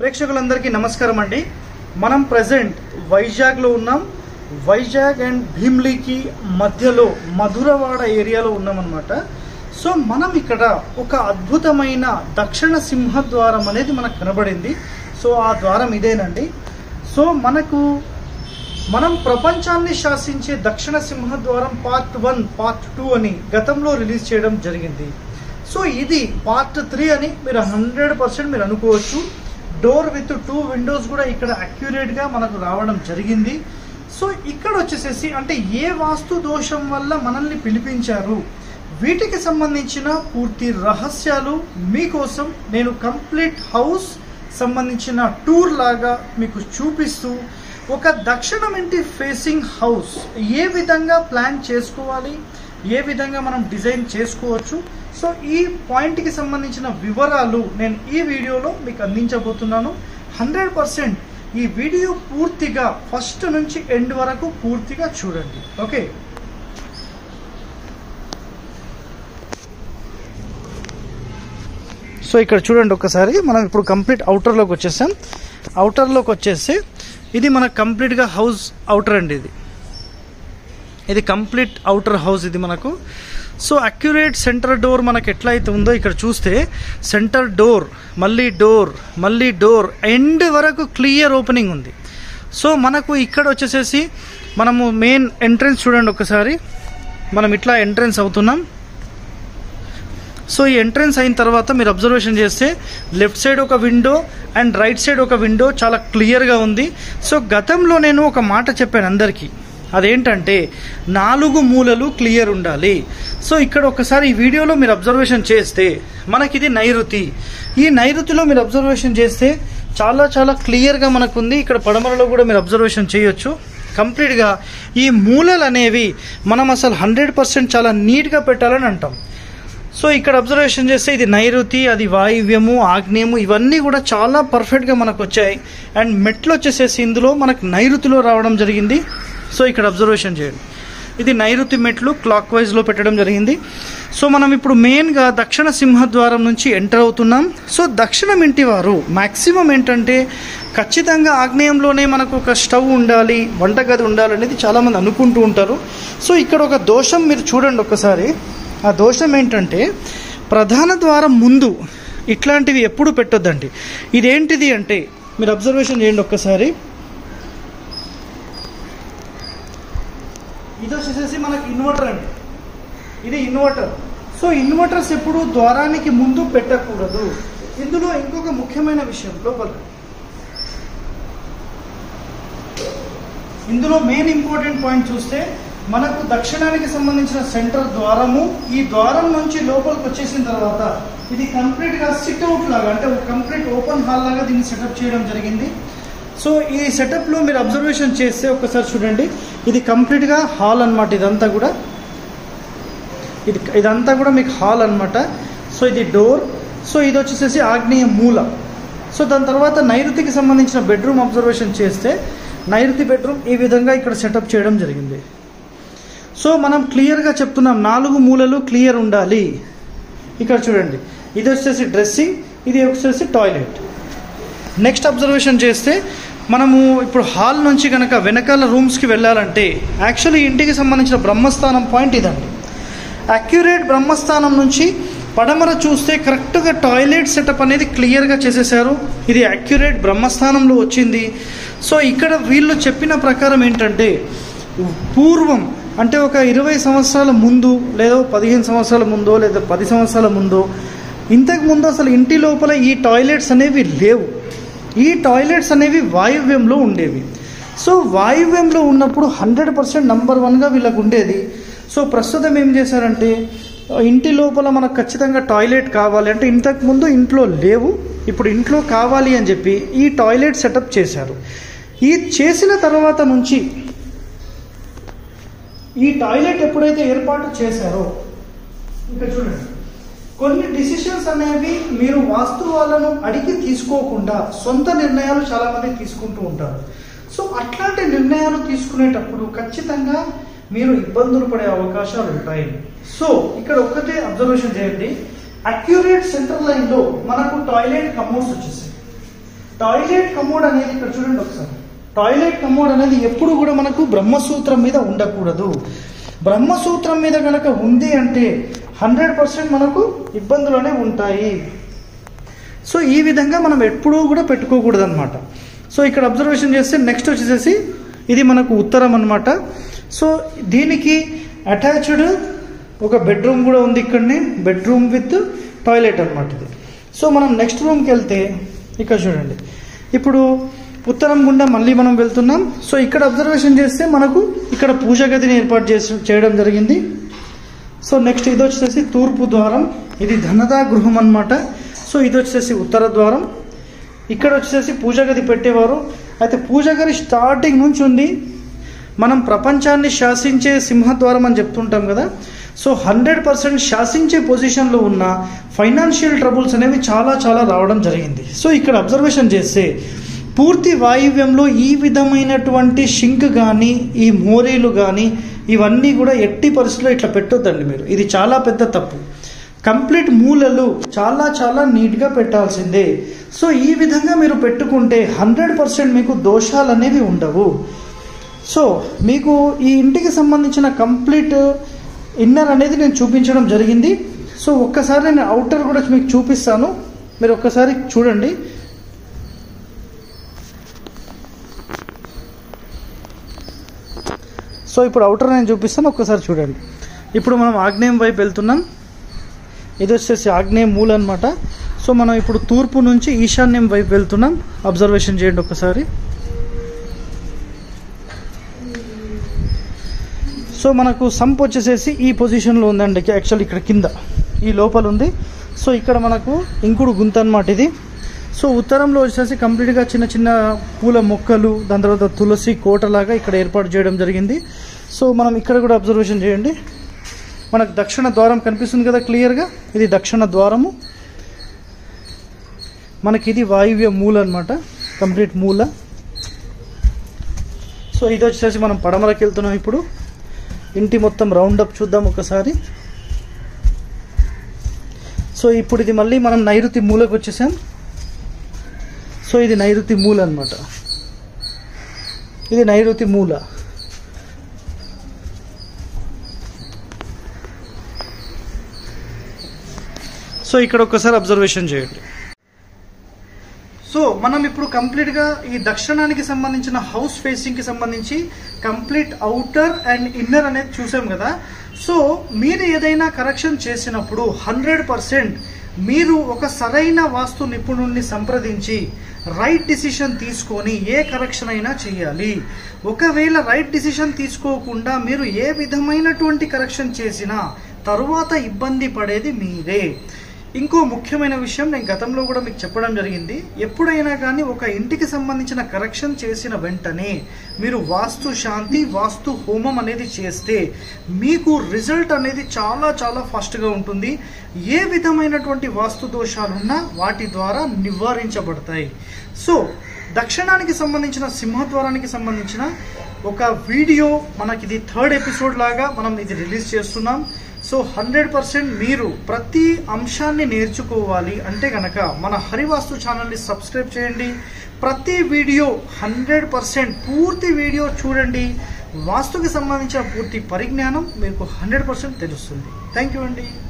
ప్రేక్షకులందరికీ నమస్కారం అండి మనం ప్రజెంట్ వైజాగ్లో ఉన్నాం వైజాగ్ అండ్ భీమ్లీకి మధ్యలో మధురవాడ ఏరియాలో ఉన్నామన్నమాట సో మనం ఇక్కడ ఒక అద్భుతమైన దక్షిణ సింహద్వారం అనేది మనకు కనబడింది సో ఆ ద్వారం ఇదేనండి సో మనకు మనం ప్రపంచాన్ని శాసించే దక్షిణ సింహద్వారం పార్ట్ వన్ పార్ట్ టూ అని గతంలో రిలీజ్ చేయడం జరిగింది సో ఇది పార్ట్ త్రీ అని మీరు హండ్రెడ్ పర్సెంట్ మీరు అనుకోవచ్చు డోర్ విత్ టూ విండోస్ కూడా ఇక్కడ accurate గా మనకు రావడం జరిగింది సో ఇక్కడ వచ్చేసేసి అంటే ఏ వాస్తు దోషం వల్ల మనల్ని పిలిపించారు వీటికి సంబంధించిన పూర్తి రహస్యాలు మీకోసం నేను కంప్లీట్ హౌస్ సంబంధించిన టూర్ లాగా మీకు చూపిస్తూ ఒక దక్షిణం ఇంటి ఫేసింగ్ హౌస్ ఏ విధంగా ప్లాన్ చేసుకోవాలి ఏ విధంగా మనం డిజైన్ చేసుకోవచ్చు సో ఈ పాయింట్కి సంబంధించిన వివరాలు నేను ఈ వీడియోలో మీకు అందించబోతున్నాను హండ్రెడ్ పర్సెంట్ ఈ వీడియో పూర్తిగా ఫస్ట్ నుంచి ఎండ్ వరకు పూర్తిగా చూడండి ఓకే సో ఇక్కడ చూడండి ఒకసారి మనం ఇప్పుడు కంప్లీట్ అవుటర్లోకి వచ్చేసాం అవుటర్లోకి వచ్చేసి ఇది మన కంప్లీట్గా హౌస్ అవుటర్ అండి ఇది ఇది కంప్లీట్ అవుటర్ హౌస్ ఇది మనకు సో అక్యురేట్ సెంటర్ డోర్ మనకు ఎట్లా అయితే ఉందో ఇక్కడ చూస్తే సెంటర్ డోర్ మళ్ళీ డోర్ మళ్ళీ డోర్ ఎండ్ వరకు క్లియర్ ఓపెనింగ్ ఉంది సో మనకు ఇక్కడ వచ్చేసేసి మనము మెయిన్ ఎంట్రన్స్ చూడండి ఒకసారి మనం ఇట్లా ఎంట్రన్స్ అవుతున్నాం సో ఈ ఎంట్రన్స్ అయిన తర్వాత మీరు అబ్జర్వేషన్ చేస్తే లెఫ్ట్ సైడ్ ఒక విండో అండ్ రైట్ సైడ్ ఒక విండో చాలా క్లియర్గా ఉంది సో గతంలో నేను ఒక మాట చెప్పాను అందరికీ అదేంటంటే నాలుగు మూలలు క్లియర్ ఉండాలి సో ఇక్కడ ఒకసారి ఈ వీడియోలో మీరు అబ్జర్వేషన్ చేస్తే మనకిది నైరుతి ఈ నైరుతిలో మీరు అబ్జర్వేషన్ చేస్తే చాలా చాలా క్లియర్గా మనకుంది ఇక్కడ పడమరలో కూడా మీరు అబ్జర్వేషన్ చేయొచ్చు కంప్లీట్గా ఈ మూలలు అనేవి మనం అసలు హండ్రెడ్ పర్సెంట్ చాలా నీట్గా పెట్టాలని అంటాం సో ఇక్కడ అబ్జర్వేషన్ చేస్తే ఇది నైరుతి అది వాయువ్యము ఆగ్నేయము ఇవన్నీ కూడా చాలా పర్ఫెక్ట్గా మనకు వచ్చాయి అండ్ మెట్లు వచ్చేసేసి ఇందులో మనకు నైరుతిలో రావడం జరిగింది సో ఇక్కడ అబ్జర్వేషన్ చేయండి ఇది నైరుతి మెట్లు క్లాక్ వైజ్లో పెట్టడం జరిగింది సో మనం ఇప్పుడు మెయిన్గా దక్షిణ సింహద్వారం నుంచి ఎంటర్ అవుతున్నాం సో దక్షిణం ఇంటి వారు మ్యాక్సిమం ఏంటంటే ఖచ్చితంగా ఆగ్నేయంలోనే మనకు ఒక స్టవ్ ఉండాలి వంటగది ఉండాలనేది చాలామంది అనుకుంటూ ఉంటారు సో ఇక్కడ ఒక దోషం మీరు చూడండి ఒకసారి ఆ దోషం ఏంటంటే ప్రధాన ద్వారం ముందు ఇట్లాంటివి ఎప్పుడు పెట్టొద్దండి ఇదేంటిది అంటే మీరు అబ్జర్వేషన్ చేయండి ఒక్కసారి ఇది వచ్చేసేసి మనకి ఇన్వర్టర్ అండి ఇది ఇన్వర్టర్ సో ఇన్వర్టర్స్ ఎప్పుడు ద్వారానికి ముందు పెట్టకూడదు ఇందులో ఇంకొక ముఖ్యమైన విషయం లోపల ఇందులో మెయిన్ ఇంపార్టెంట్ పాయింట్ చూస్తే మనకు దక్షిణానికి సంబంధించిన సెంటర్ ద్వారము ఈ ద్వారం నుంచి లోపలికి వచ్చేసిన తర్వాత ఇది కంప్లీట్ గా సిట్ అవుట్ లాగా అంటే ఒక కంప్లీట్ ఓపెన్ హాల్ లాగా దీన్ని సెటప్ చేయడం జరిగింది సో ఈ సెటప్ లో మీరు అబ్జర్వేషన్ చేస్తే ఒకసారి చూడండి ఇది కంప్లీట్ గా హాల్ అన్నమాట ఇదంతా కూడా ఇది ఇదంతా కూడా మీకు హాల్ అన్నమాట సో ఇది డోర్ సో ఇది వచ్చేసేసి ఆగ్నేయ మూల సో దాని తర్వాత నైరుతికి సంబంధించిన బెడ్రూమ్ అబ్జర్వేషన్ చేస్తే నైరుతి బెడ్రూమ్ ఈ విధంగా ఇక్కడ సెటప్ చేయడం జరిగింది సో మనం క్లియర్గా చెప్తున్నాం నాలుగు మూలలు క్లియర్ ఉండాలి ఇక్కడ చూడండి ఇది వచ్చేసి డ్రెస్సింగ్ ఇది వచ్చేసి టాయిలెట్ నెక్స్ట్ అబ్జర్వేషన్ చేస్తే మనము ఇప్పుడు హాల్ నుంచి కనుక వెనకాల రూమ్స్కి వెళ్ళాలంటే యాక్చువల్లీ ఇంటికి సంబంధించిన బ్రహ్మస్థానం పాయింట్ ఇదండి అక్యురేట్ బ్రహ్మస్థానం నుంచి పడమర చూస్తే కరెక్ట్గా టాయిలెట్ సెటప్ అనేది క్లియర్గా చేసేసారు ఇది అక్యురేట్ బ్రహ్మస్థానంలో వచ్చింది సో ఇక్కడ వీళ్ళు చెప్పిన ప్రకారం ఏంటంటే పూర్వం అంటే ఒక ఇరవై సంవత్సరాల ముందు లేదా పదిహేను సంవత్సరాల ముందో లేదా పది సంవత్సరాల ముందో ఇంతకు ముందు అసలు ఇంటి లోపల ఈ టాయిలెట్స్ అనేవి లేవు ఈ టాయిలెట్స్ అనేవి వాయువ్యంలో ఉండేవి సో వాయువ్యంలో ఉన్నప్పుడు హండ్రెడ్ పర్సెంట్ నంబర్ వన్గా వీళ్ళకు ఉండేది సో ప్రస్తుతం ఏం చేశారంటే ఇంటి లోపల మనకు ఖచ్చితంగా టాయిలెట్ కావాలి అంటే ఇంతకు ముందు ఇంట్లో లేవు ఇప్పుడు ఇంట్లో కావాలి అని చెప్పి ఈ టాయిలెట్ సెటప్ చేశారు ఈ చేసిన తర్వాత నుంచి ఈ టాయిలెట్ ఎప్పుడైతే ఏర్పాటు చేశారో ఇంకా చూడండి కొన్ని డిసిషన్స్ అనేవి మీరు వాస్తు వాళ్ళను అడిగి తీసుకోకుండా సొంత నిర్ణయాలు చాలా మంది తీసుకుంటూ ఉంటారు సో అట్లాంటి నిర్ణయాలు తీసుకునేటప్పుడు ఖచ్చితంగా మీరు ఇబ్బందులు పడే అవకాశాలు ఉంటాయి సో ఇక్కడ ఒక్కటే అబ్జర్వేషన్ చేయండి అక్యురేట్ సెంటర్ లైన్ లో మనకు టాయిలెట్ కమోడ్స్ వచ్చేసాయి టాయిలెట్ కమోడ్ అనేది ఇక్కడ చూడండి ఒకసారి టాయిలెట్ కమోడ్ అనేది ఎప్పుడు కూడా మనకు బ్రహ్మసూత్రం మీద ఉండకూడదు బ్రహ్మసూత్రం మీద కనుక ఉంది అంటే హండ్రెడ్ పర్సెంట్ మనకు ఇబ్బందులనే ఉంటాయి సో ఈ విధంగా మనం ఎప్పుడూ కూడా పెట్టుకోకూడదు అనమాట సో ఇక్కడ అబ్జర్వేషన్ చేస్తే నెక్స్ట్ వచ్చేసేసి ఇది మనకు ఉత్తరం అనమాట సో దీనికి అటాచ్డ్ ఒక బెడ్రూమ్ కూడా ఉంది ఇక్కడనే బెడ్రూమ్ విత్ టాయిలెట్ అనమాట ఇది సో మనం నెక్స్ట్ రూమ్కి వెళ్తే ఇక్కడ చూడండి ఇప్పుడు ఉత్తరం గుండా మళ్ళీ మనం వెళ్తున్నాం సో ఇక్కడ అబ్జర్వేషన్ చేస్తే మనకు ఇక్కడ పూజ గదిని ఏర్పాటు చేసి చేయడం జరిగింది సో నెక్స్ట్ ఇది వచ్చేసి తూర్పు ద్వారం ఇది ధనదా గృహం అన్నమాట సో ఇది వచ్చేసి ఉత్తర ద్వారం ఇక్కడ వచ్చేసి పూజ గది పెట్టేవారు అయితే పూజ గది స్టార్టింగ్ నుంచి ఉంది మనం ప్రపంచాన్ని శాసించే సింహద్వారం అని చెప్తుంటాం కదా సో హండ్రెడ్ పర్సెంట్ శాసించే పొజిషన్లో ఉన్న ఫైనాన్షియల్ ట్రబుల్స్ అనేవి చాలా చాలా రావడం జరిగింది సో ఇక్కడ అబ్జర్వేషన్ చేస్తే పూర్తి వాయువ్యంలో ఈ విధమైనటువంటి షింక్ కానీ ఈ మోరీలు కానీ ఇవన్నీ కూడా ఎట్టి పరిస్థితుల్లో ఇట్లా పెట్టొద్దండి మీరు ఇది చాలా పెద్ద తప్పు కంప్లీట్ మూలలు చాలా చాలా నీట్గా పెట్టాల్సిందే సో ఈ విధంగా మీరు పెట్టుకుంటే హండ్రెడ్ పర్సెంట్ మీకు దోషాలు అనేవి ఉండవు సో మీకు ఈ ఇంటికి సంబంధించిన కంప్లీట్ ఇన్నర్ అనేది నేను చూపించడం జరిగింది సో ఒక్కసారి నేను అవుటర్ కూడా మీకు చూపిస్తాను మీరు ఒక్కసారి చూడండి సో ఇప్పుడు అవుటర్ నేను చూపిస్తాను ఒక్కసారి చూడండి ఇప్పుడు మనం ఆగ్నేయం వైపు వెళ్తున్నాం ఇది వచ్చేసి ఆగ్నేయ మూల అనమాట సో మనం ఇప్పుడు తూర్పు నుంచి ఈశాన్యం వైపు వెళ్తున్నాం అబ్జర్వేషన్ చేయండి ఒక్కసారి సో మనకు సంప్ వచ్చేసేసి ఈ పొజిషన్లో ఉందండి యాక్చువల్ ఇక్కడ కింద ఈ లోపల ఉంది సో ఇక్కడ మనకు ఇంకుడు గుంత అనమాట ఇది సో ఉత్తరంలో వచ్చేసి కంప్లీట్గా చిన్న చిన్న పూల మొక్కలు దాని తర్వాత తులసి కోటలాగా ఇక్కడ ఏర్పాటు చేయడం జరిగింది సో మనం ఇక్కడ కూడా అబ్జర్వేషన్ చేయండి మనకు దక్షిణ ద్వారం కనిపిస్తుంది కదా క్లియర్గా ఇది దక్షిణ ద్వారము మనకి ఇది వాయువ్య మూల అనమాట కంప్లీట్ మూల సో ఇది వచ్చేసి మనం పడమరకి వెళ్తున్నాం ఇప్పుడు ఇంటి మొత్తం రౌండ్ అప్ చూద్దాం ఒకసారి సో ఇప్పుడు ఇది మళ్ళీ మనం నైరుతి మూలకు వచ్చేసాం సో ఇది నైరుతి మూల అనమాట ఇది నైరుతి మూల సో ఇక్కడ ఒక్కసారి అబ్జర్వేషన్ చేయండి సో మనం ఇప్పుడు కంప్లీట్ గా ఈ దక్షిణానికి సంబంధించిన హౌస్ ఫేసింగ్ కి సంబంధించి కంప్లీట్ అవుటర్ అండ్ ఇన్నర్ అనేది చూసాం కదా సో మీరు ఏదైనా కరెక్షన్ చేసినప్పుడు హండ్రెడ్ పర్సెంట్ మీరు ఒక సరైన వాస్తు నిపుణుడిని సంప్రదించి రైట్ డిసిషన్ తీసుకొని ఏ కరెక్షన్ అయినా చేయాలి ఒకవేళ రైట్ డిసిషన్ తీసుకోకుండా మీరు ఏ విధమైనటువంటి కరెక్షన్ చేసినా తరువాత ఇబ్బంది పడేది మీరే ఇంకో ముఖ్యమైన విషయం నేను గతంలో కూడా మీకు చెప్పడం జరిగింది ఎప్పుడైనా కానీ ఒక ఇంటికి సంబంధించిన కరెక్షన్ చేసిన వెంటనే మీరు వాస్తు శాంతి వాస్తు హోమం అనేది చేస్తే మీకు రిజల్ట్ అనేది చాలా చాలా ఫాస్ట్గా ఉంటుంది ఏ విధమైనటువంటి వాస్తు దోషాలున్నా వాటి ద్వారా నివారించబడతాయి సో దక్షిణానికి సంబంధించిన సింహద్వారానికి సంబంధించిన ఒక వీడియో మనకి ఇది థర్డ్ ఎపిసోడ్ లాగా మనం ఇది రిలీజ్ చేస్తున్నాం సో హండ్రెడ్ పర్సెంట్ మీరు ప్రతి అంశాన్ని నేర్చుకోవాలి అంటే కనుక మన హరివాస్తు ఛానల్ని సబ్స్క్రైబ్ చేయండి ప్రతి వీడియో హండ్రెడ్ పర్సెంట్ పూర్తి వీడియో చూడండి వాస్తుకి సంబంధించిన పూర్తి పరిజ్ఞానం మీకు హండ్రెడ్ పర్సెంట్ తెలుస్తుంది థ్యాంక్ యూ అండి